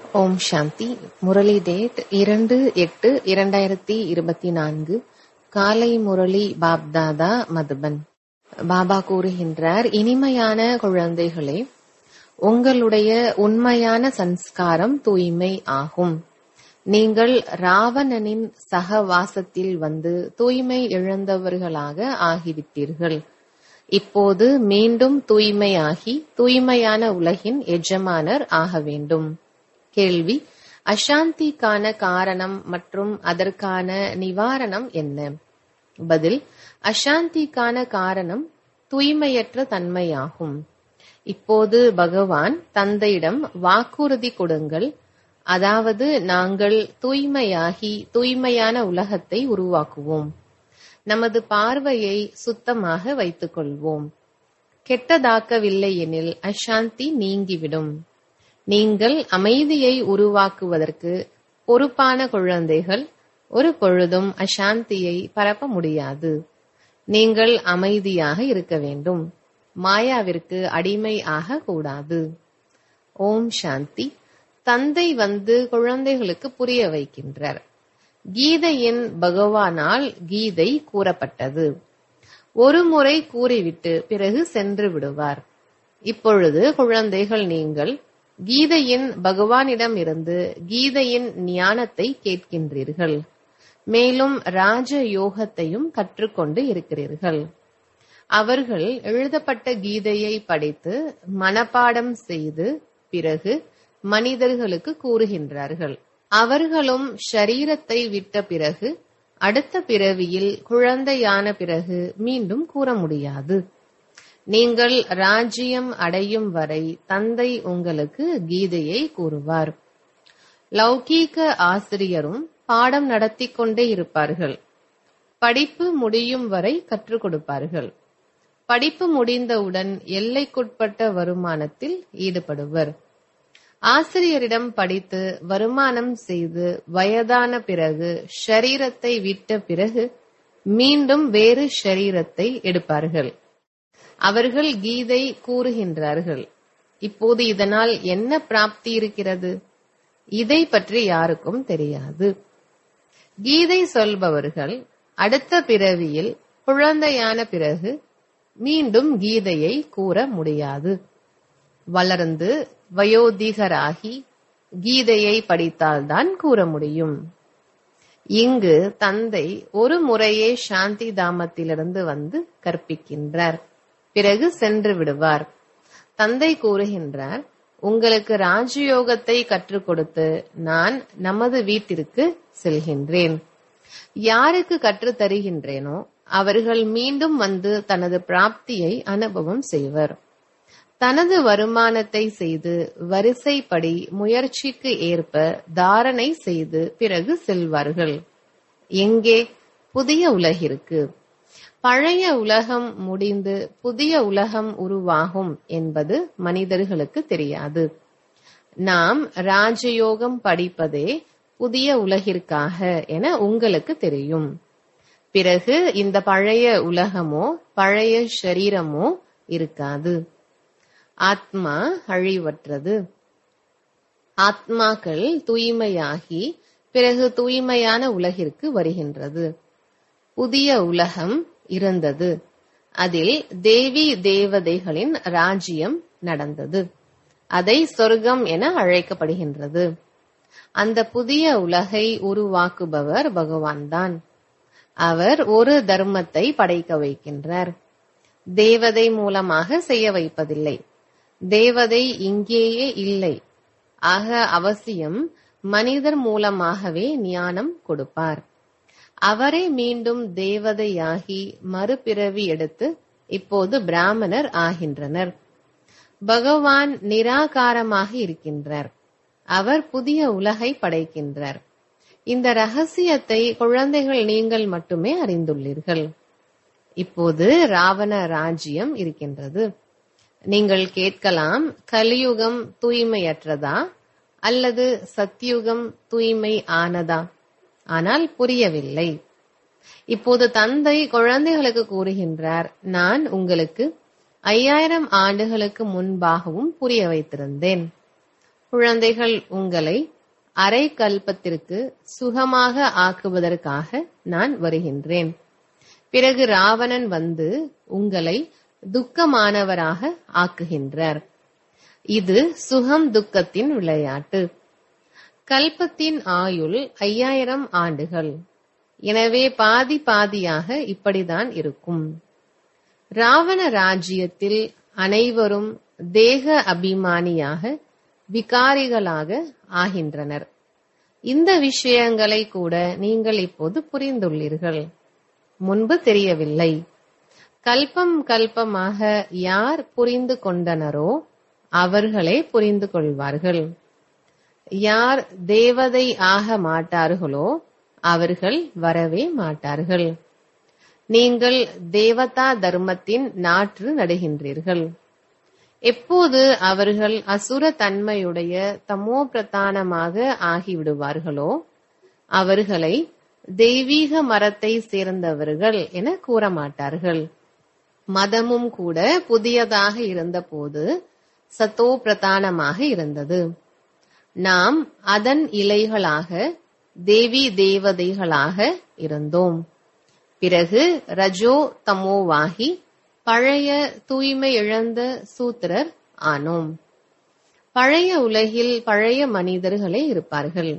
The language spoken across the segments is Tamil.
ஓம் சாந்தி முரளி டேட் இரண்டு எட்டு இரண்டாயிரத்தி இருபத்தி நான்கு காலை முரளி பாப்தாதா மதுபன் பாபா கூறுகின்றார் இனிமையான குழந்தைகளே உங்களுடைய உண்மையான சன்ஸ்காரம் தூய்மை ஆகும் நீங்கள் ராவணனின் சகவாசத்தில் வந்து தூய்மை இழந்தவர்களாக ஆகிவிட்டீர்கள் இப்போது மீண்டும் தூய்மையாகி தூய்மையான உலகின் எஜமானர் ஆக வேண்டும் கேள்வி அசாந்திக்கான காரணம் மற்றும் அதற்கான நிவாரணம் என்ன பதில் அசாந்திக்கான காரணம் தூய்மையற்ற தன்மையாகும் இப்போது பகவான் தந்தையிடம் வாக்குறுதி கொடுங்கள் அதாவது நாங்கள் தூய்மையாகி தூய்மையான உலகத்தை உருவாக்குவோம் நமது பார்வையை சுத்தமாக வைத்துக் கொள்வோம் கெட்டதாக்கவில்லை எனில் அசாந்தி நீங்கிவிடும் நீங்கள் அமைதியை உருவாக்குவதற்கு பொறுப்பான குழந்தைகள் ஒரு பொழுதும் அசாந்தியை பரப்ப முடியாது நீங்கள் அமைதியாக இருக்க வேண்டும் மாயாவிற்கு அடிமை ஆக கூடாது ஓம் சாந்தி தந்தை வந்து குழந்தைகளுக்கு புரிய வைக்கின்றார் கீதையின் பகவானால் கீதை கூறப்பட்டது ஒரு முறை கூறிவிட்டு பிறகு சென்று விடுவார் இப்பொழுது குழந்தைகள் நீங்கள் கீதையின் பகவானிடம் இருந்து கீதையின் ஞானத்தை கேட்கின்றீர்கள் மேலும் ராஜ யோகத்தையும் கற்றுக்கொண்டு இருக்கிறீர்கள் அவர்கள் எழுதப்பட்ட கீதையை படித்து மனப்பாடம் செய்து பிறகு மனிதர்களுக்கு கூறுகின்றார்கள் அவர்களும் ஷரீரத்தை விட்ட பிறகு அடுத்த பிறவியில் குழந்தையான பிறகு மீண்டும் கூற முடியாது நீங்கள் ராஜ்யம் அடையும் வரை தந்தை உங்களுக்கு கீதையை கூறுவார் லௌகீக ஆசிரியரும் பாடம் நடத்தி கொண்டே இருப்பார்கள் படிப்பு முடியும் வரை கற்றுக் கொடுப்பார்கள் படிப்பு முடிந்தவுடன் எல்லைக்குட்பட்ட வருமானத்தில் ஈடுபடுவர் ஆசிரியரிடம் படித்து வருமானம் செய்து வயதான பிறகு ஷரீரத்தை விட்ட பிறகு மீண்டும் வேறு ஷரீரத்தை எடுப்பார்கள் அவர்கள் கீதை கூறுகின்றார்கள் இப்போது இதனால் என்ன பிராப்தி இருக்கிறது இதை பற்றி யாருக்கும் தெரியாது கீதை சொல்பவர்கள் அடுத்த பிறவியில் குழந்தையான பிறகு மீண்டும் கீதையை கூற முடியாது வளர்ந்து வயோதிகராகி கீதையை படித்தால்தான் கூற முடியும் இங்கு தந்தை ஒரு முறையே சாந்தி தாமத்திலிருந்து வந்து கற்பிக்கின்றார் பிறகு சென்று விடுவார் தந்தை கூறுகின்றார் உங்களுக்கு ராஜயோகத்தை கற்றுக் கொடுத்து நான் நமது வீட்டிற்கு செல்கின்றேன் யாருக்கு கற்றுத் தருகின்றேனோ அவர்கள் மீண்டும் வந்து தனது பிராப்தியை அனுபவம் செய்வர் தனது வருமானத்தை செய்து வரிசைப்படி முயற்சிக்கு ஏற்ப தாரணை செய்து பிறகு செல்வார்கள் எங்கே புதிய உலகிற்கு பழைய உலகம் முடிந்து புதிய உலகம் உருவாகும் என்பது மனிதர்களுக்கு தெரியாது நாம் ராஜயோகம் படிப்பதே புதிய உலகிற்காக என உங்களுக்கு தெரியும் பிறகு இந்த பழைய உலகமோ பழைய ஷரீரமோ இருக்காது ஆத்மா அழிவற்றது ஆத்மாக்கள் தூய்மையாகி பிறகு தூய்மையான உலகிற்கு வருகின்றது புதிய உலகம் இருந்தது அதில் தேவி தேவதைகளின் ராஜ்யம் நடந்தது அதை சொர்க்கம் என அழைக்கப்படுகின்றது அந்த புதிய உலகை உருவாக்குபவர் பகவான் தான் அவர் ஒரு தர்மத்தை படைக்க வைக்கின்றார் தேவதை மூலமாக செய்ய வைப்பதில்லை தேவதை இங்கேயே இல்லை ஆக அவசியம் மனிதர் மூலமாகவே ஞானம் கொடுப்பார் அவரே மீண்டும் தேவதையாகி மறுபிறவி எடுத்து இப்போது பிராமணர் ஆகின்றனர் பகவான் நிராகாரமாக இருக்கின்றார் அவர் புதிய உலகை படைக்கின்றார் இந்த ரகசியத்தை குழந்தைகள் நீங்கள் மட்டுமே அறிந்துள்ளீர்கள் இப்போது ராவண ராஜ்யம் இருக்கின்றது நீங்கள் கேட்கலாம் கலியுகம் தூய்மையற்றதா அல்லது சத்யுகம் தூய்மை ஆனதா ஆனால் புரியவில்லை இப்போது தந்தை குழந்தைகளுக்கு கூறுகின்றார் நான் உங்களுக்கு ஐயாயிரம் ஆண்டுகளுக்கு முன்பாகவும் புரிய வைத்திருந்தேன் குழந்தைகள் உங்களை அரை கல்பத்திற்கு சுகமாக ஆக்குவதற்காக நான் வருகின்றேன் பிறகு ராவணன் வந்து உங்களை துக்கமானவராக ஆக்குகின்றார் இது சுகம் துக்கத்தின் விளையாட்டு கல்பத்தின் ஆயுள் ஐயாயிரம் ஆண்டுகள் எனவே பாதி பாதியாக இப்படிதான் இருக்கும் ராவண ராஜ்யத்தில் அனைவரும் தேக அபிமானியாக விகாரிகளாக ஆகின்றனர் இந்த விஷயங்களை கூட நீங்கள் இப்போது புரிந்துள்ளீர்கள் முன்பு தெரியவில்லை கல்பம் கல்பமாக யார் புரிந்து கொண்டனரோ அவர்களே புரிந்து கொள்வார்கள் யார் தேவதை ஆக மாட்டார்களோ அவர்கள் வரவே மாட்டார்கள் நீங்கள் தேவதா தர்மத்தின் நாற்று நடுகின்றீர்கள் எப்போது அவர்கள் அசுர தன்மையுடைய தமோ பிரதானமாக ஆகிவிடுவார்களோ அவர்களை தெய்வீக மரத்தை சேர்ந்தவர்கள் என கூற மாட்டார்கள் மதமும் கூட புதியதாக இருந்தபோது சத்தோ பிரதானமாக இருந்தது நாம் அதன் இலைகளாக தேவி தேவதைகளாக இருந்தோம் பிறகு ரஜோ தமோவாகி பழைய தூய்மை இழந்த சூத்திரர் ஆனோம் பழைய உலகில் பழைய மனிதர்களே இருப்பார்கள்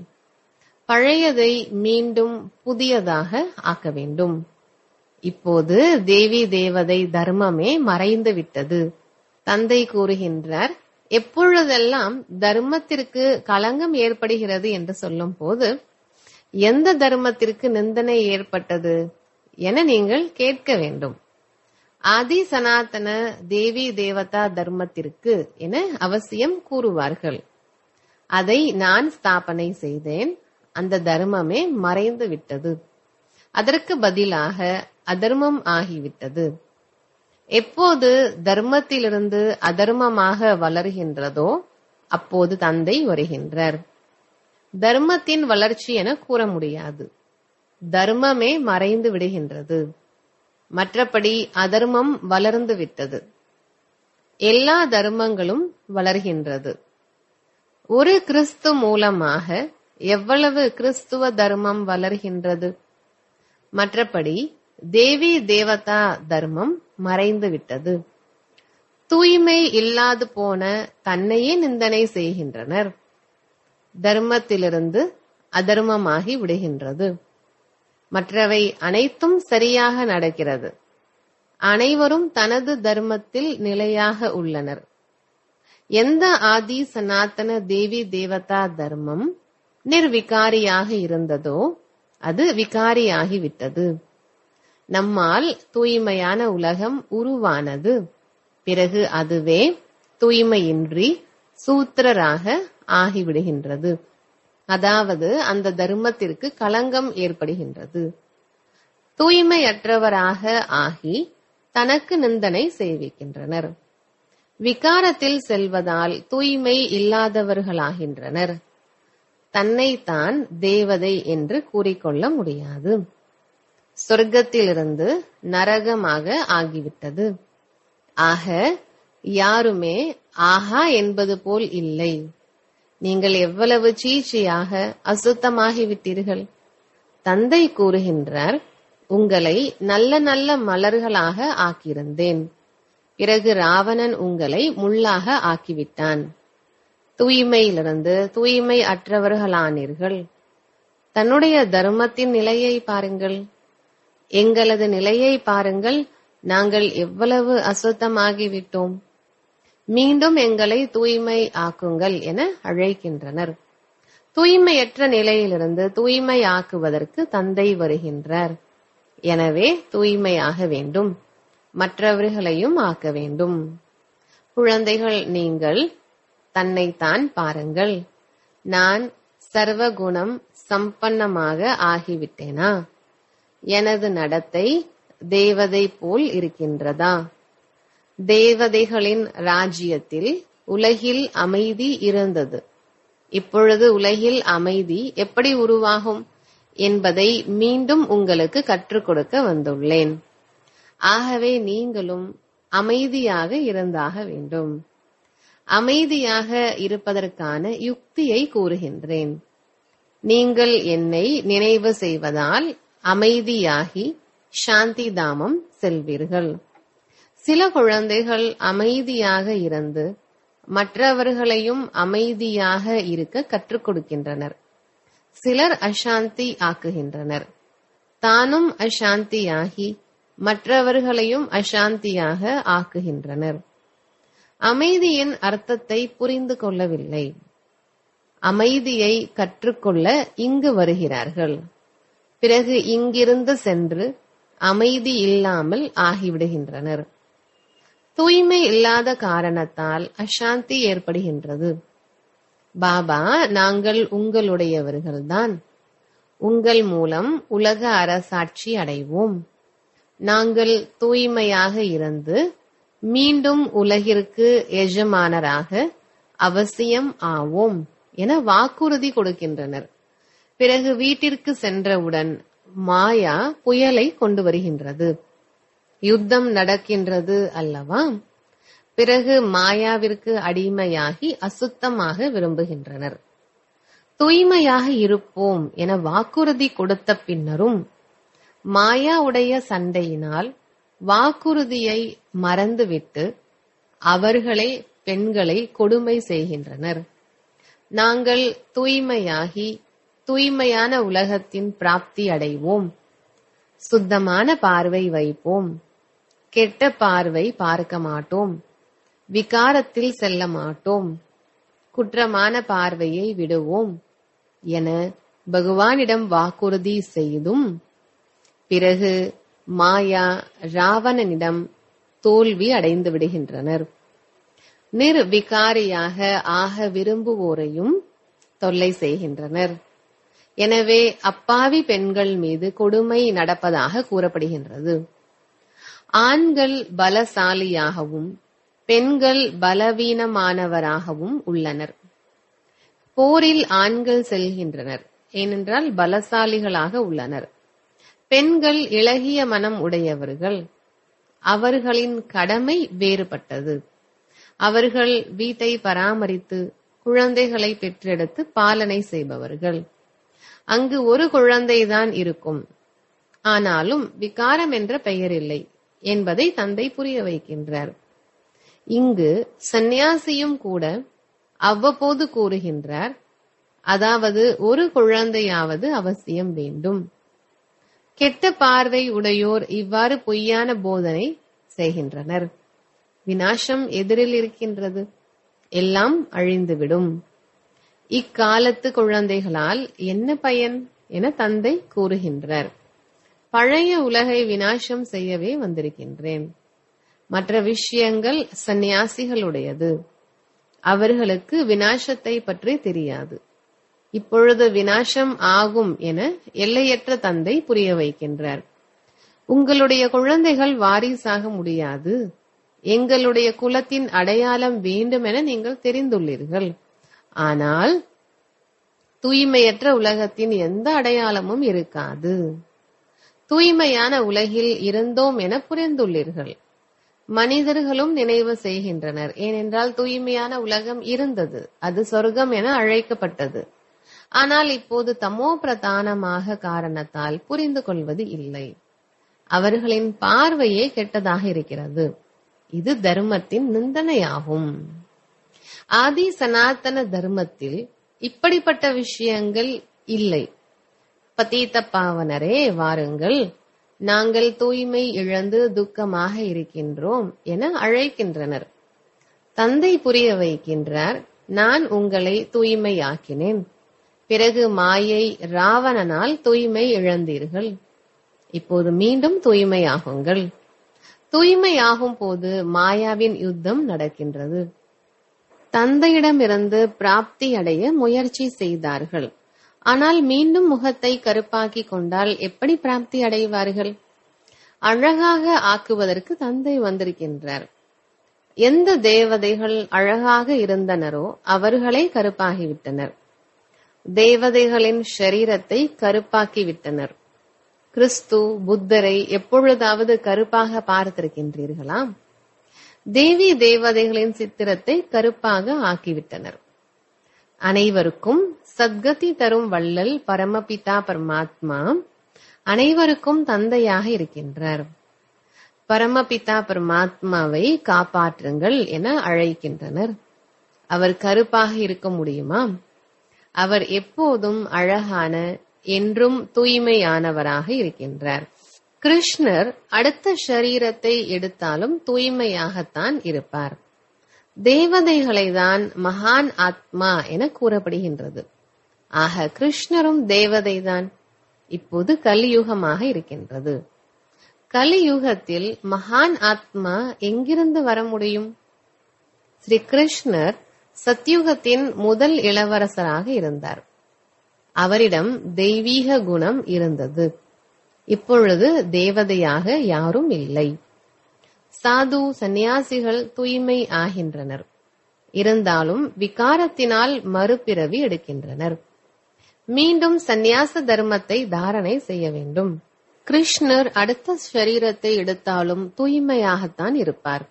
பழையதை மீண்டும் புதியதாக ஆக்க வேண்டும் இப்போது தேவி தேவதை தர்மமே மறைந்து விட்டது தந்தை கூறுகின்றார் எப்பொழுதெல்லாம் தர்மத்திற்கு களங்கம் ஏற்படுகிறது என்று சொல்லும் போது எந்த தர்மத்திற்கு நிந்தனை ஏற்பட்டது என நீங்கள் கேட்க வேண்டும் ஆதி சனாதன தேவி தேவதா தர்மத்திற்கு என அவசியம் கூறுவார்கள் அதை நான் ஸ்தாபனை செய்தேன் அந்த தர்மமே மறைந்து விட்டது அதற்கு பதிலாக அதர்மம் ஆகிவிட்டது எப்போது தர்மத்திலிருந்து அதர்மமாக வளர்கின்றதோ அப்போது தந்தை வருகின்றார் தர்மத்தின் வளர்ச்சி என கூற முடியாது தர்மமே மறைந்து விடுகின்றது மற்றபடி அதர்மம் வளர்ந்து விட்டது எல்லா தர்மங்களும் வளர்கின்றது ஒரு கிறிஸ்து மூலமாக எவ்வளவு கிறிஸ்துவ தர்மம் வளர்கின்றது மற்றபடி தேவி தேவதா தர்மம் மறைந்து விட்டது தூய்மை இல்லாது போன தன்னையே நிந்தனை செய்கின்றனர் தர்மத்திலிருந்து அதர்மமாகி விடுகின்றது மற்றவை அனைத்தும் சரியாக நடக்கிறது அனைவரும் தனது தர்மத்தில் நிலையாக உள்ளனர் எந்த ஆதி சனாதன தேவி தேவதா தர்மம் நிர்விகாரியாக இருந்ததோ அது விகாரியாகிவிட்டது நம்மால் தூய்மையான உலகம் உருவானது பிறகு அதுவே தூய்மையின்றி சூத்திரராக ஆகிவிடுகின்றது அதாவது அந்த தர்மத்திற்கு களங்கம் ஏற்படுகின்றது தூய்மையற்றவராக ஆகி தனக்கு நிந்தனை செய்விக்கின்றனர் விகாரத்தில் செல்வதால் தூய்மை இல்லாதவர்களாகின்றனர் தன்னைத்தான் தேவதை என்று கூறிக்கொள்ள முடியாது சொர்க்கத்திலிருந்து நரகமாக ஆகிவிட்டது ஆக யாருமே ஆஹா என்பது போல் இல்லை நீங்கள் எவ்வளவு சீச்சியாக அசுத்தமாகிவிட்டீர்கள் தந்தை கூறுகின்றார் உங்களை நல்ல நல்ல மலர்களாக ஆக்கியிருந்தேன் பிறகு ராவணன் உங்களை முள்ளாக ஆக்கிவிட்டான் தூய்மையிலிருந்து தூய்மை அற்றவர்களானீர்கள் தன்னுடைய தர்மத்தின் நிலையை பாருங்கள் எங்களது நிலையை பாருங்கள் நாங்கள் எவ்வளவு அசுத்தமாகிவிட்டோம் மீண்டும் எங்களை தூய்மை ஆக்குங்கள் என அழைக்கின்றனர் தூய்மையற்ற நிலையிலிருந்து தூய்மை ஆக்குவதற்கு தந்தை வருகின்றார் எனவே தூய்மையாக வேண்டும் மற்றவர்களையும் ஆக்க வேண்டும் குழந்தைகள் நீங்கள் தன்னைத்தான் பாருங்கள் நான் சர்வகுணம் சம்பன்னமாக ஆகிவிட்டேனா எனது நடத்தை தேவதை போல் இருக்கின்றதா தேவதைகளின் ராஜ்யத்தில் உலகில் அமைதி இருந்தது இப்பொழுது உலகில் அமைதி எப்படி உருவாகும் என்பதை மீண்டும் உங்களுக்கு கற்றுக் கொடுக்க வந்துள்ளேன் ஆகவே நீங்களும் அமைதியாக இருந்தாக வேண்டும் அமைதியாக இருப்பதற்கான யுக்தியை கூறுகின்றேன் நீங்கள் என்னை நினைவு செய்வதால் அமைதியாகி சாந்தி தாமம் செல்வீர்கள் சில குழந்தைகள் அமைதியாக இருந்து மற்றவர்களையும் அமைதியாக இருக்க கற்றுக் கொடுக்கின்றனர் சிலர் அசாந்தி ஆக்குகின்றனர் தானும் அசாந்தியாகி மற்றவர்களையும் அசாந்தியாக ஆக்குகின்றனர் அமைதியின் அர்த்தத்தை புரிந்து கொள்ளவில்லை அமைதியை கற்றுக்கொள்ள இங்கு வருகிறார்கள் பிறகு இங்கிருந்து சென்று அமைதி இல்லாமல் ஆகிவிடுகின்றனர் தூய்மை இல்லாத காரணத்தால் அசாந்தி ஏற்படுகின்றது பாபா நாங்கள் உங்களுடையவர்கள்தான் உங்கள் மூலம் உலக அரசாட்சி அடைவோம் நாங்கள் தூய்மையாக இருந்து மீண்டும் உலகிற்கு எஜமானராக அவசியம் ஆவோம் என வாக்குறுதி கொடுக்கின்றனர் பிறகு வீட்டிற்கு சென்றவுடன் மாயா புயலை கொண்டு வருகின்றது யுத்தம் நடக்கின்றது அல்லவா பிறகு மாயாவிற்கு அடிமையாகி அசுத்தமாக விரும்புகின்றனர் தூய்மையாக இருப்போம் என வாக்குறுதி கொடுத்த பின்னரும் மாயாவுடைய சண்டையினால் வாக்குறுதியை மறந்துவிட்டு அவர்களே பெண்களை கொடுமை செய்கின்றனர் நாங்கள் தூய்மையாகி தூய்மையான உலகத்தின் பிராப்தி அடைவோம் சுத்தமான பார்வை வைப்போம் கெட்ட பார்வை பார்க்க மாட்டோம் விகாரத்தில் செல்ல மாட்டோம் குற்றமான பார்வையை விடுவோம் என பகவானிடம் வாக்குறுதி செய்தும் பிறகு மாயா ராவணனிடம் தோல்வி அடைந்து விடுகின்றனர் நிர்விகாரியாக ஆக விரும்புவோரையும் தொல்லை செய்கின்றனர் எனவே அப்பாவி பெண்கள் மீது கொடுமை நடப்பதாக கூறப்படுகின்றது ஆண்கள் பலசாலியாகவும் பெண்கள் பலவீனமானவராகவும் உள்ளனர் போரில் ஆண்கள் செல்கின்றனர் ஏனென்றால் பலசாலிகளாக உள்ளனர் பெண்கள் இளகிய மனம் உடையவர்கள் அவர்களின் கடமை வேறுபட்டது அவர்கள் வீட்டை பராமரித்து குழந்தைகளை பெற்றெடுத்து பாலனை செய்பவர்கள் அங்கு ஒரு குழந்தைதான் இருக்கும் ஆனாலும் விகாரம் என்ற பெயர் இல்லை என்பதை தந்தை புரிய வைக்கின்றார் இங்கு சந்நியாசியும் கூட அவ்வப்போது கூறுகின்றார் அதாவது ஒரு குழந்தையாவது அவசியம் வேண்டும் கெட்ட பார்வை உடையோர் இவ்வாறு பொய்யான போதனை செய்கின்றனர் வினாசம் எதிரில் இருக்கின்றது எல்லாம் அழிந்துவிடும் இக்காலத்து குழந்தைகளால் என்ன பயன் என தந்தை கூறுகின்றார் பழைய உலகை வினாசம் செய்யவே வந்திருக்கின்றேன் மற்ற விஷயங்கள் சந்நியாசிகளுடையது அவர்களுக்கு வினாசத்தை பற்றி தெரியாது இப்பொழுது வினாசம் ஆகும் என எல்லையற்ற தந்தை புரிய வைக்கின்றார் உங்களுடைய குழந்தைகள் வாரிசாக முடியாது எங்களுடைய குலத்தின் அடையாளம் வேண்டும் என நீங்கள் தெரிந்துள்ளீர்கள் ஆனால் தூய்மையற்ற உலகத்தின் எந்த அடையாளமும் இருக்காது தூய்மையான உலகில் இருந்தோம் என புரிந்துள்ளீர்கள் மனிதர்களும் நினைவு செய்கின்றனர் ஏனென்றால் தூய்மையான உலகம் இருந்தது அது சொர்க்கம் என அழைக்கப்பட்டது ஆனால் இப்போது தமோ பிரதானமாக காரணத்தால் புரிந்து கொள்வது இல்லை அவர்களின் பார்வையே கெட்டதாக இருக்கிறது இது தர்மத்தின் நிந்தனையாகும் ஆதி சனாதன தர்மத்தில் இப்படிப்பட்ட விஷயங்கள் இல்லை பதீத்த பாவனரே வாருங்கள் நாங்கள் தூய்மை இழந்து துக்கமாக இருக்கின்றோம் என அழைக்கின்றனர் தந்தை புரிய வைக்கின்றார் நான் உங்களை தூய்மையாக்கினேன் பிறகு மாயை ராவணனால் தூய்மை இழந்தீர்கள் இப்போது மீண்டும் தூய்மையாகுங்கள் தூய்மையாகும் போது மாயாவின் யுத்தம் நடக்கின்றது தந்தையிடமிருந்து பிராப்தி அடைய முயற்சி செய்தார்கள் ஆனால் மீண்டும் முகத்தை கருப்பாக்கி கொண்டால் எப்படி பிராப்தி அடைவார்கள் அழகாக ஆக்குவதற்கு தந்தை வந்திருக்கின்றார் எந்த தேவதைகள் அழகாக இருந்தனரோ அவர்களே கருப்பாகிவிட்டனர் தேவதைகளின் ஷரீரத்தை கருப்பாக்கிவிட்டனர் கிறிஸ்து புத்தரை எப்பொழுதாவது கருப்பாக பார்த்திருக்கின்றீர்களா தேவி தேவதைகளின் சித்திரத்தை கருப்பாக ஆக்கிவிட்டனர் அனைவருக்கும் சத்கதி தரும் வள்ளல் பரமபிதா பரமாத்மா அனைவருக்கும் தந்தையாக இருக்கின்றார் பரமபிதா பரமாத்மாவை காப்பாற்றுங்கள் என அழைக்கின்றனர் அவர் கருப்பாக இருக்க முடியுமா அவர் எப்போதும் அழகான என்றும் தூய்மையானவராக இருக்கின்றார் கிருஷ்ணர் அடுத்த ஷரீரத்தை எடுத்தாலும் தூய்மையாகத்தான் இருப்பார் தேவதைகளை தான் மகான் ஆத்மா என கூறப்படுகின்றது ஆக கிருஷ்ணரும் தேவதைதான் இப்போது கலியுகமாக இருக்கின்றது கலியுகத்தில் மகான் ஆத்மா எங்கிருந்து வர முடியும் ஸ்ரீ கிருஷ்ணர் சத்யுகத்தின் முதல் இளவரசராக இருந்தார் அவரிடம் தெய்வீக குணம் இருந்தது இப்பொழுது தேவதையாக யாரும் இல்லை சாது சந்நியாசிகள் தூய்மை ஆகின்றனர் இருந்தாலும் விகாரத்தினால் மறுபிறவி எடுக்கின்றனர் மீண்டும் சந்நியாச தர்மத்தை தாரணை செய்ய வேண்டும் கிருஷ்ணர் அடுத்த ஷரீரத்தை எடுத்தாலும் தூய்மையாகத்தான் இருப்பார்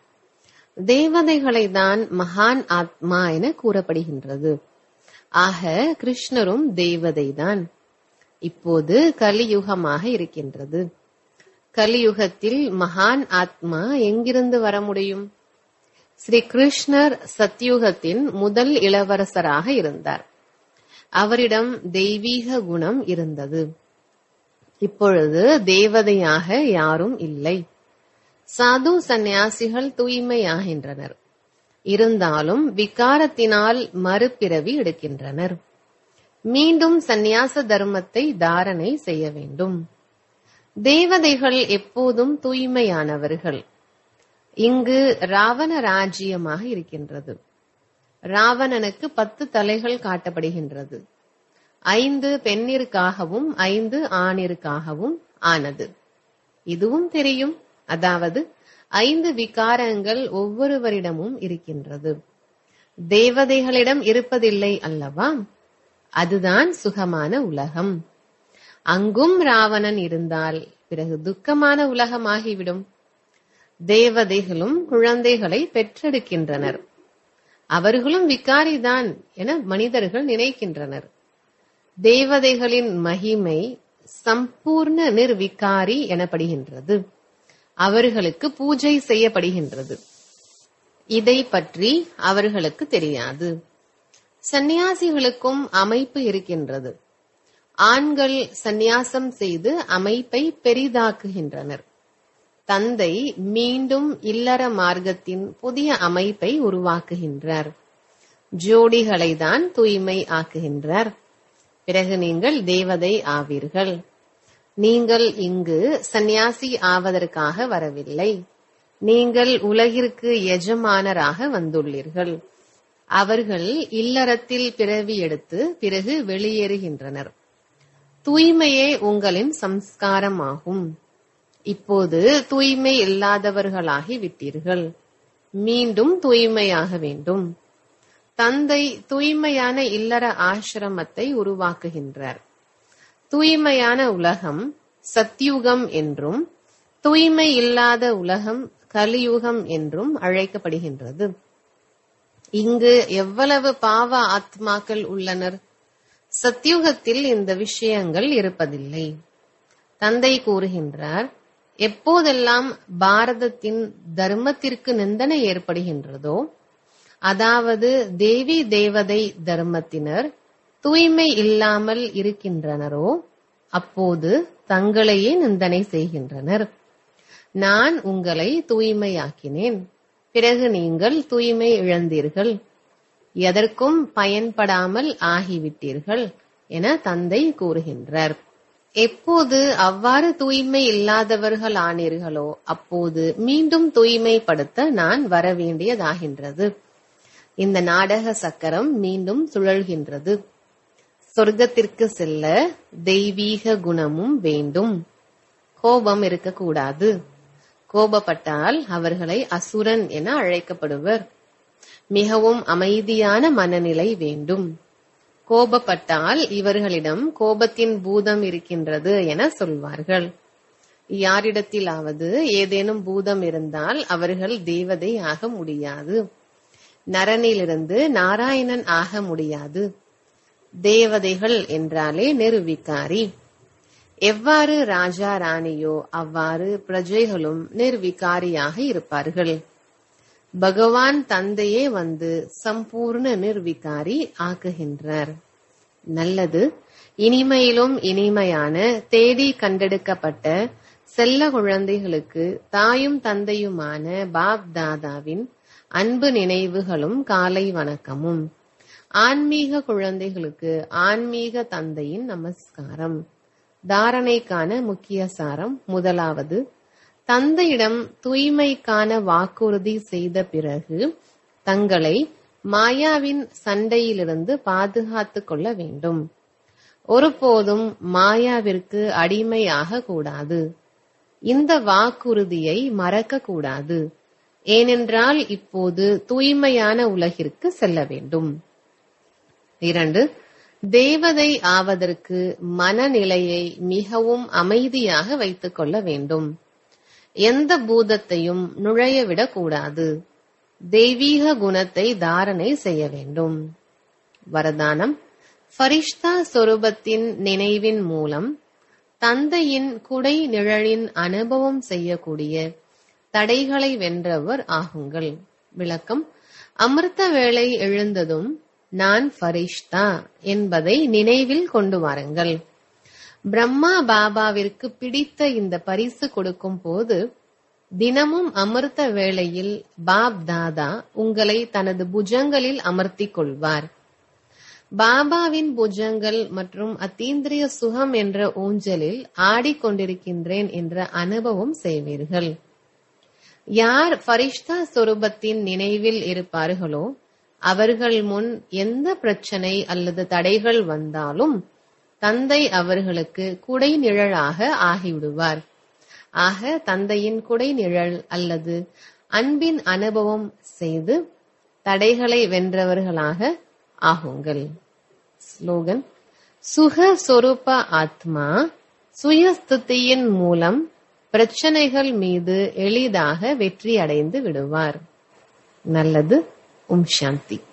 தேவதைகளை தான் மகான் ஆத்மா என கூறப்படுகின்றது ஆக கிருஷ்ணரும் தேவதைதான் இப்போது கலியுகமாக இருக்கின்றது கலியுகத்தில் மகான் ஆத்மா எங்கிருந்து வர முடியும் ஸ்ரீ கிருஷ்ணர் சத்யுகத்தின் முதல் இளவரசராக இருந்தார் அவரிடம் தெய்வீக குணம் இருந்தது இப்பொழுது தேவதையாக யாரும் இல்லை சாது சந்நியாசிகள் தூய்மையாகின்றனர் இருந்தாலும் விகாரத்தினால் மறுபிறவி எடுக்கின்றனர் மீண்டும் சந்நியாச தர்மத்தை தாரணை செய்ய வேண்டும் தேவதைகள் எப்போதும் தூய்மையானவர்கள் இங்கு ராவண ராஜ்யமாக இருக்கின்றது ராவணனுக்கு பத்து தலைகள் காட்டப்படுகின்றது ஐந்து பெண்ணிற்காகவும் ஐந்து ஆணிற்காகவும் ஆனது இதுவும் தெரியும் அதாவது ஐந்து விகாரங்கள் ஒவ்வொருவரிடமும் இருக்கின்றது தேவதைகளிடம் இருப்பதில்லை அல்லவா அதுதான் சுகமான உலகம் அங்கும் ராவணன் இருந்தால் பிறகு துக்கமான உலகமாகிவிடும் தேவதைகளும் குழந்தைகளை பெற்றெடுக்கின்றனர் அவர்களும் விகாரிதான் என மனிதர்கள் நினைக்கின்றனர் தேவதைகளின் மகிமை சம்பூர்ண நிர்விகாரி எனப்படுகின்றது அவர்களுக்கு பூஜை செய்யப்படுகின்றது இதை பற்றி அவர்களுக்கு தெரியாது சந்நியாசிகளுக்கும் அமைப்பு இருக்கின்றது ஆண்கள் சந்நியாசம் செய்து அமைப்பை பெரிதாக்குகின்றனர் தந்தை மீண்டும் இல்லற மார்க்கத்தின் புதிய அமைப்பை உருவாக்குகின்றார் ஜோடிகளை தான் தூய்மை ஆக்குகின்றார் பிறகு நீங்கள் தேவதை ஆவீர்கள் நீங்கள் இங்கு சந்நியாசி ஆவதற்காக வரவில்லை நீங்கள் உலகிற்கு எஜமானராக வந்துள்ளீர்கள் அவர்கள் இல்லறத்தில் பிறவி எடுத்து பிறகு வெளியேறுகின்றனர் தூய்மையே உங்களின் சம்ஸ்காரமாகும் இப்போது தூய்மை இல்லாதவர்களாகி விட்டீர்கள் மீண்டும் தூய்மையாக வேண்டும் தந்தை தூய்மையான இல்லற ஆசிரமத்தை உருவாக்குகின்றார் தூய்மையான உலகம் சத்யுகம் என்றும் தூய்மை இல்லாத உலகம் கலியுகம் என்றும் அழைக்கப்படுகின்றது இங்கு எவ்வளவு பாவ ஆத்மாக்கள் உள்ளனர் சத்யுகத்தில் இந்த விஷயங்கள் இருப்பதில்லை தந்தை கூறுகின்றார் எப்போதெல்லாம் பாரதத்தின் தர்மத்திற்கு நிந்தனை ஏற்படுகின்றதோ அதாவது தேவி தேவதை தர்மத்தினர் தூய்மை இல்லாமல் இருக்கின்றனரோ அப்போது தங்களையே நிந்தனை செய்கின்றனர் நான் உங்களை தூய்மையாக்கினேன் பிறகு நீங்கள் தூய்மை இழந்தீர்கள் எதற்கும் பயன்படாமல் ஆகிவிட்டீர்கள் என தந்தை கூறுகின்றார் எப்போது அவ்வாறு தூய்மை இல்லாதவர்கள் ஆனீர்களோ அப்போது மீண்டும் தூய்மைப்படுத்த நான் வரவேண்டியதாகின்றது இந்த நாடக சக்கரம் மீண்டும் சுழல்கின்றது சொர்க்கத்திற்கு செல்ல தெய்வீக குணமும் வேண்டும் கோபம் இருக்கக்கூடாது கோபப்பட்டால் அவர்களை அசுரன் என அழைக்கப்படுவர் மிகவும் அமைதியான மனநிலை வேண்டும் கோபப்பட்டால் இவர்களிடம் கோபத்தின் பூதம் இருக்கின்றது என சொல்வார்கள் யாரிடத்திலாவது ஏதேனும் பூதம் இருந்தால் அவர்கள் தேவதை ஆக முடியாது நரனிலிருந்து நாராயணன் ஆக முடியாது தேவதைகள் என்றாலே நிர்விகாரி எவ்வாறு ராஜா ராணியோ அவ்வாறு பிரஜைகளும் நிர்விகாரியாக இருப்பார்கள் பகவான் தந்தையே வந்து சம்பூர்ண நிர்விகாரி ஆக்குகின்றார் நல்லது இனிமையிலும் இனிமையான தேடி கண்டெடுக்கப்பட்ட செல்ல குழந்தைகளுக்கு தாயும் தந்தையுமான பாப் தாதாவின் அன்பு நினைவுகளும் காலை வணக்கமும் ஆன்மீக குழந்தைகளுக்கு ஆன்மீக தந்தையின் நமஸ்காரம் தாரணைக்கான முக்கிய சாரம் முதலாவது தந்தையிடம் தூய்மைக்கான வாக்குறுதி செய்த பிறகு தங்களை மாயாவின் சண்டையிலிருந்து பாதுகாத்துக் கொள்ள வேண்டும் ஒருபோதும் மாயாவிற்கு அடிமையாக கூடாது இந்த வாக்குறுதியை மறக்க கூடாது ஏனென்றால் இப்போது தூய்மையான உலகிற்கு செல்ல வேண்டும் இரண்டு தேவதை ஆவதற்கு மனநிலையை மிகவும் அமைதியாக வைத்துக் கொள்ள வேண்டும் எந்த பூதத்தையும் நுழையவிடக் கூடாது தெய்வீக குணத்தை தாரணை செய்ய வேண்டும் வரதானம் ஃபரிஷ்தா சொரூபத்தின் நினைவின் மூலம் தந்தையின் குடை நிழலின் அனுபவம் செய்யக்கூடிய தடைகளை வென்றவர் ஆகுங்கள் விளக்கம் அமிர்த வேளை எழுந்ததும் நான் ஃபரிஷ்தா என்பதை நினைவில் கொண்டு வாருங்கள் பிரம்மா பாபாவிற்கு பிடித்த இந்த பரிசு கொடுக்கும் போது தினமும் அமிர்த வேளையில் பாப் தாதா உங்களை தனது புஜங்களில் அமர்த்திக் கொள்வார் பாபாவின் புஜங்கள் மற்றும் அத்தீந்திரிய சுகம் என்ற ஊஞ்சலில் ஆடிக்கொண்டிருக்கின்றேன் என்ற அனுபவம் செய்வீர்கள் யார் ஃபரிஷ்தா சொரூபத்தின் நினைவில் இருப்பார்களோ அவர்கள் முன் எந்த பிரச்சனை அல்லது தடைகள் வந்தாலும் தந்தை அவர்களுக்கு குடை நிழலாக ஆகிவிடுவார் ஆக தந்தையின் குடை நிழல் அல்லது அன்பின் அனுபவம் செய்து தடைகளை வென்றவர்களாக ஆகுங்கள் ஸ்லோகன் சுக சொரூப ஆத்மா சுயஸ்துதியின் மூலம் பிரச்சனைகள் மீது எளிதாக வெற்றி அடைந்து விடுவார் நல்லது உம் சாந்தி